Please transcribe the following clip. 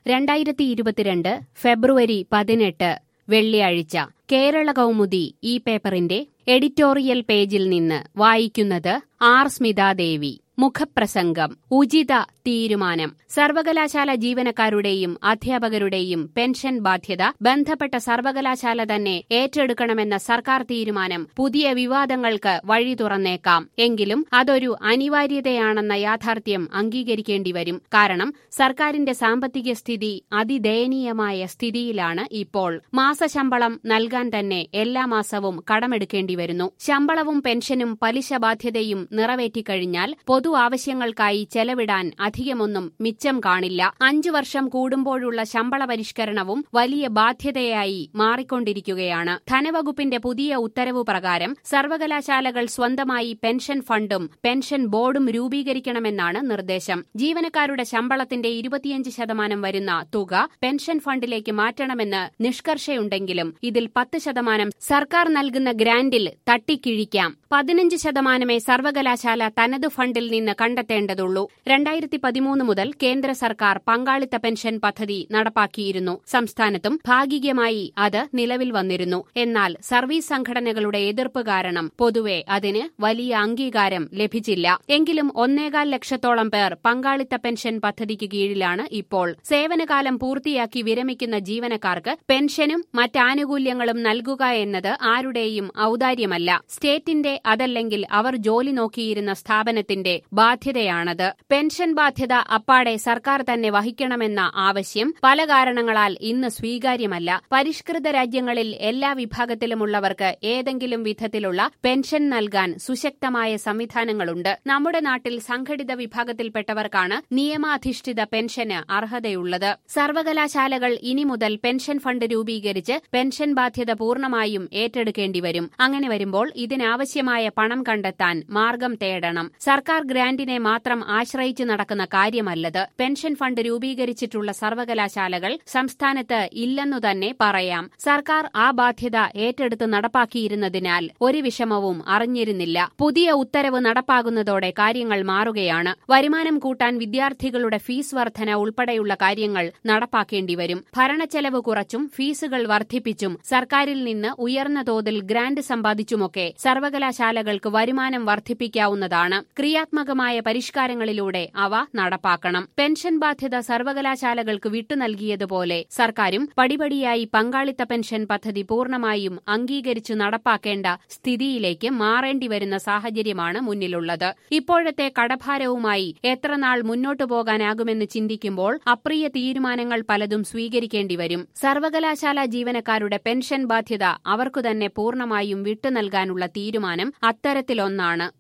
രണ്ടായിരത്തി ഇരുപത്തിരണ്ട് ഫെബ്രുവരി പതിനെട്ട് വെള്ളിയാഴ്ച കേരള കൗമുദി ഈ പേപ്പറിന്റെ എഡിറ്റോറിയൽ പേജിൽ നിന്ന് വായിക്കുന്നത് ആർ സ്മിതാദേവി മുഖപ്രസംഗം ഉചിത തീരുമാനം സർവകലാശാല ജീവനക്കാരുടെയും അധ്യാപകരുടെയും പെൻഷൻ ബാധ്യത ബന്ധപ്പെട്ട സർവകലാശാല തന്നെ ഏറ്റെടുക്കണമെന്ന സർക്കാർ തീരുമാനം പുതിയ വിവാദങ്ങൾക്ക് വഴി തുറന്നേക്കാം എങ്കിലും അതൊരു അനിവാര്യതയാണെന്ന യാഥാർത്ഥ്യം അംഗീകരിക്കേണ്ടി വരും കാരണം സർക്കാരിന്റെ സാമ്പത്തിക സ്ഥിതി അതിദയനീയമായ സ്ഥിതിയിലാണ് ഇപ്പോൾ മാസശമ്പളം നൽകാൻ തന്നെ എല്ലാ മാസവും കടമെടുക്കേണ്ടി വരുന്നു ശമ്പളവും പെൻഷനും പലിശ ബാധ്യതയും നിറവേറ്റിക്കഴിഞ്ഞാൽ പൊതു ആവശ്യങ്ങൾക്കായി ചെലവിടാൻ അധികമൊന്നും മിച്ചം കാണില്ല അഞ്ചു വർഷം കൂടുമ്പോഴുള്ള ശമ്പള പരിഷ്കരണവും വലിയ ബാധ്യതയായി മാറിക്കൊണ്ടിരിക്കുകയാണ് ധനവകുപ്പിന്റെ പുതിയ ഉത്തരവ് പ്രകാരം സർവകലാശാലകൾ സ്വന്തമായി പെൻഷൻ ഫണ്ടും പെൻഷൻ ബോർഡും രൂപീകരിക്കണമെന്നാണ് നിർദ്ദേശം ജീവനക്കാരുടെ ശമ്പളത്തിന്റെ ഇരുപത്തിയഞ്ച് ശതമാനം വരുന്ന തുക പെൻഷൻ ഫണ്ടിലേക്ക് മാറ്റണമെന്ന് നിഷ്കർഷയുണ്ടെങ്കിലും ഇതിൽ പത്ത് ശതമാനം സർക്കാർ നൽകുന്ന ഗ്രാന്റിൽ തട്ടിക്കിഴിക്കാം പതിനഞ്ച് ശതമാനമേ സർവകലാശാല തനത് ഫണ്ടിൽ നിന്ന് കണ്ടെത്തേണ്ടതുള്ളൂ രണ്ടായിരത്തി പതിമൂന്ന് മുതൽ കേന്ദ്ര സർക്കാർ പങ്കാളിത്ത പെൻഷൻ പദ്ധതി നടപ്പാക്കിയിരുന്നു സംസ്ഥാനത്തും ഭാഗികമായി അത് നിലവിൽ വന്നിരുന്നു എന്നാൽ സർവീസ് സംഘടനകളുടെ എതിർപ്പ് കാരണം പൊതുവെ അതിന് വലിയ അംഗീകാരം ലഭിച്ചില്ല എങ്കിലും ഒന്നേകാൽ ലക്ഷത്തോളം പേർ പങ്കാളിത്ത പെൻഷൻ പദ്ധതിക്ക് കീഴിലാണ് ഇപ്പോൾ സേവനകാലം പൂർത്തിയാക്കി വിരമിക്കുന്ന ജീവനക്കാർക്ക് പെൻഷനും മറ്റാനുകൂല്യങ്ങളും നൽകുക എന്നത് ആരുടെയും ഔദാര്യമല്ല സ്റ്റേറ്റിന്റെ അതല്ലെങ്കിൽ അവർ ജോലി നോക്കിയിരുന്ന സ്ഥാപനത്തിന്റെ ബാധ്യതയാണത് പെൻഷൻ ബാധ്യത അപ്പാടെ സർക്കാർ തന്നെ വഹിക്കണമെന്ന ആവശ്യം പല കാരണങ്ങളാൽ ഇന്ന് സ്വീകാര്യമല്ല പരിഷ്കൃത രാജ്യങ്ങളിൽ എല്ലാ വിഭാഗത്തിലുമുള്ളവർക്ക് ഏതെങ്കിലും വിധത്തിലുള്ള പെൻഷൻ നൽകാൻ സുശക്തമായ സംവിധാനങ്ങളുണ്ട് നമ്മുടെ നാട്ടിൽ സംഘടിത വിഭാഗത്തിൽപ്പെട്ടവർക്കാണ് നിയമാധിഷ്ഠിത പെൻഷന് അർഹതയുള്ളത് സർവകലാശാലകൾ ഇനി മുതൽ പെൻഷൻ ഫണ്ട് രൂപീകരിച്ച് പെൻഷൻ ബാധ്യത പൂർണ്ണമായും ഏറ്റെടുക്കേണ്ടി വരും അങ്ങനെ വരുമ്പോൾ ഇതിനാവശ്യമായ പണം കണ്ടെത്താൻ മാർഗം തേടണം സർക്കാർ ഗ്രാന്റിനെ മാത്രം ആശ്രയിച്ച് നടക്കുന്ന കാര്യമല്ലത് പെൻഷൻ ഫണ്ട് രൂപീകരിച്ചിട്ടുള്ള സർവകലാശാലകൾ സംസ്ഥാനത്ത് ഇല്ലെന്നു തന്നെ പറയാം സർക്കാർ ആ ബാധ്യത ഏറ്റെടുത്ത് നടപ്പാക്കിയിരുന്നതിനാൽ ഒരു വിഷമവും അറിഞ്ഞിരുന്നില്ല പുതിയ ഉത്തരവ് നടപ്പാകുന്നതോടെ കാര്യങ്ങൾ മാറുകയാണ് വരുമാനം കൂട്ടാൻ വിദ്യാർത്ഥികളുടെ ഫീസ് വർധന ഉൾപ്പെടെയുള്ള കാര്യങ്ങൾ നടപ്പാക്കേണ്ടി വരും ഭരണച്ചെലവ് കുറച്ചും ഫീസുകൾ വർദ്ധിപ്പിച്ചും സർക്കാരിൽ നിന്ന് ഉയർന്ന തോതിൽ ഗ്രാന്റ് സമ്പാദിച്ചുമൊക്കെ സർവകലാശാലകൾക്ക് വരുമാനം വർദ്ധിപ്പിക്കാവുന്നതാണ് ക്രിയാത്മകമായ പരിഷ്കാരങ്ങളിലൂടെ അവ നടപ്പാക്കണം പെൻഷൻ ബാധ്യത സർവകലാശാലകൾക്ക് വിട്ടു നൽകിയതുപോലെ സർക്കാരും പടിപടിയായി പങ്കാളിത്ത പെൻഷൻ പദ്ധതി പൂർണ്ണമായും അംഗീകരിച്ചു നടപ്പാക്കേണ്ട സ്ഥിതിയിലേക്ക് മാറേണ്ടി വരുന്ന സാഹചര്യമാണ് മുന്നിലുള്ളത് ഇപ്പോഴത്തെ കടഭാരവുമായി എത്ര നാൾ മുന്നോട്ടു പോകാനാകുമെന്ന് ചിന്തിക്കുമ്പോൾ അപ്രിയ തീരുമാനങ്ങൾ പലതും സ്വീകരിക്കേണ്ടി വരും സർവകലാശാല ജീവനക്കാരുടെ പെൻഷൻ ബാധ്യത അവർക്കു തന്നെ പൂർണ്ണമായും വിട്ടു നൽകാനുള്ള തീരുമാനം അത്തരത്തിലൊന്നാണ്